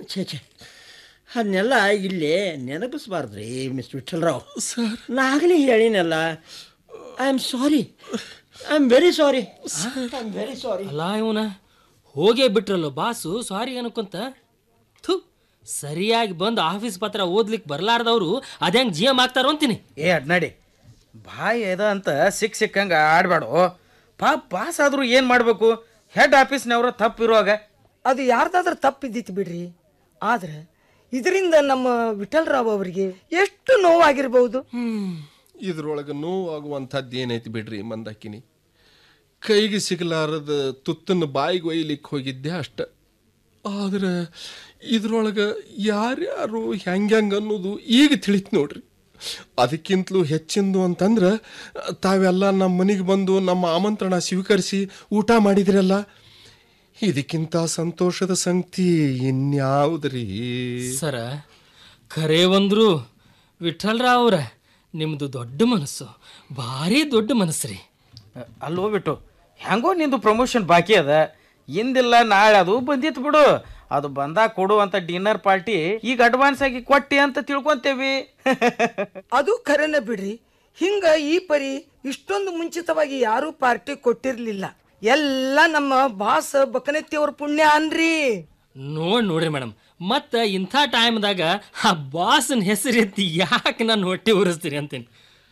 ಛೇ ಛೇ ಅದನ್ನೆಲ್ಲ ಇಲ್ಲಿ ನೆನಪಿಸ್ಬಾರ್ದ್ರಿ ಮಿಸ್ ವಿಠಲ್ರಾವ್ ಸರ್ ನಾಗಲೇ ಹೇಳಿನಲ್ಲ I am sorry I am very sorry I am very sorry ಅಲ್ಲ ಇವನ ಹೋಗೇ ಬಿಟ್ರಲ್ಲ ಬಾಸು ಸಾರಿ ಅನ್ಕೊಂತ ಥು ಸರಿಯಾಗಿ ಬಂದು ಆಫೀಸ್ ಪತ್ರ ಓದ್ಲಿಕ್ಕೆ ಬರ್ಲಾರ್ದವ್ರು ಅದ್ಯಾಂಗ ಜಿ ಎಮ್ ಆಗ್ತಾರೋ ಅಂತೀನಿ ಏ ಅಡ್ನಾಡಿ ಬಾಯಿ ಎದ ಅಂತ ಸಿಕ್ ಸಿಕ್ಕಂಗೆ ಆಡ್ಬೇಡು ಪಾಪ ಪಾಸ್ ಆದರೂ ಏನು ಮಾಡಬೇಕು ಹೆಡ್ ಆಫೀಸ್ನವ್ರ ತಪ್ಪಿರುವಾಗ ಅದು ಯಾರ್ದಾದ್ರೂ ತಪ್ಪಿದ್ದಿತ್ತು ಬಿಡ್ರಿ ಆದ್ರೆ ಇದರಿಂದ ನಮ್ಮ ವಿಠಲ್ರಾವ್ ಅವರಿಗೆ ಎಷ್ಟು ನೋವಾಗಿರ್ಬಹುದು ಇದ್ರೊಳಗೆ ನೋವಾಗುವಂಥದ್ದು ಏನೈತಿ ಬಿಡ್ರಿ ಮಂದಾಕಿನಿ ಕೈಗೆ ಸಿಗಲಾರದ ತುತ್ತನ್ನು ಬಾಯಿಗೆ ಒಯ್ಲಿಕ್ಕೆ ಹೋಗಿದ್ದೆ ಅಷ್ಟ ಆದ್ರೆ ಇದ್ರೊಳಗೆ ಯಾರ್ಯಾರು ಹೆಂಗ್ಯಾಂಗ ಅನ್ನೋದು ಈಗ ತಿಳಿತು ನೋಡ್ರಿ ಅದಕ್ಕಿಂತಲೂ ಹೆಚ್ಚಿಂದು ಅಂತಂದ್ರೆ ತಾವೆಲ್ಲ ನಮ್ಮ ಮನೆಗೆ ಬಂದು ನಮ್ಮ ಆಮಂತ್ರಣ ಸ್ವೀಕರಿಸಿ ಊಟ ಮಾಡಿದ್ರಲ್ಲ ಇದಕ್ಕಿಂತ ಸಂತೋಷದ ಸಂಗತಿ ಇನ್ಯಾವುದ್ರಿ ಸರ ಖರೇ ಒಂದ್ರು ವಿಠಲ್ರಾವ್ ಅವ್ರ ನಿಮ್ದು ದೊಡ್ಡ ಮನಸ್ಸು ಭಾರಿ ದೊಡ್ಡ ಮನಸ್ಸು ರೀ ಅಲ್ಲೋ ಬಿಟ್ಟು ಹೆಂಗೋ ನಿಂದು ಪ್ರಮೋಷನ್ ಬಾಕಿ ಅದ ಇಂದಿಲ್ಲ ನಾಳೆ ಅದು ಬಂದಿತ್ತು ಬಿಡು ಅದು ಬಂದಾಗ ಕೊಡುವಂತ ಡಿನ್ನರ್ ಪಾರ್ಟಿ ಈಗ ಅಡ್ವಾನ್ಸ್ ಆಗಿ ಕೊಟ್ಟಿ ಅಂತ ತಿಳ್ಕೊಂತೇವಿ ಅದು ಖರೇನೆ ಬಿಡ್ರಿ ಹಿಂಗ ಈ ಪರಿ ಇಷ್ಟೊಂದು ಮುಂಚಿತವಾಗಿ ಯಾರೂ ಪಾರ್ಟಿ ಕೊಟ್ಟಿರ್ಲಿಲ್ಲ ಎಲ್ಲ ನಮ್ಮ ಬಾಸ್ ಬಕನೆತ್ತಿಯವ್ರ ಪುಣ್ಯ ಅನ್ರಿ ನೋಡ್ ನೋಡ್ರಿ ಮೇಡಮ್ ಮತ್ತೆ ಇಂಥ ಟೈಮ್ದಾಗ ಆ ಬಾಸನ್ ಹೆಸರೆತ್ತಿ ಯಾಕೆ ನಾನು ಹೊಟ್ಟೆ ಉರಿಸ್ತೀರಿ ಅಂತೀನಿ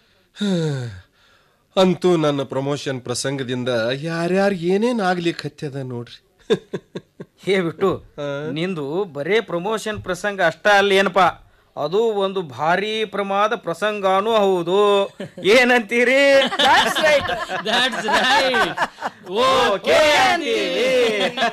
ಅಂತೂ ನನ್ನ ಪ್ರಮೋಷನ್ ಪ್ರಸಂಗದಿಂದ ಯಾರ್ಯಾರು ಏನೇನು ಆಗ್ಲಿಕ್ಕೆ ಹತ್ಯದ ನೋಡ್ರಿ ಹೇ ಬಿಟ್ಟು ನಿಂದು ಬರೇ ಪ್ರಮೋಷನ್ ಪ್ರಸಂಗ ಅಷ್ಟ ಅಲ್ಲಿ ಏನಪ್ಪ ಅದು ಒಂದು ಭಾರಿ ಪ್ರಮಾದ ಪ್ರಸಂಗಾನೂ ಹೌದು ಏನಂತೀರಿ That's right. ಓಕೆ ಅಂತೀವಿ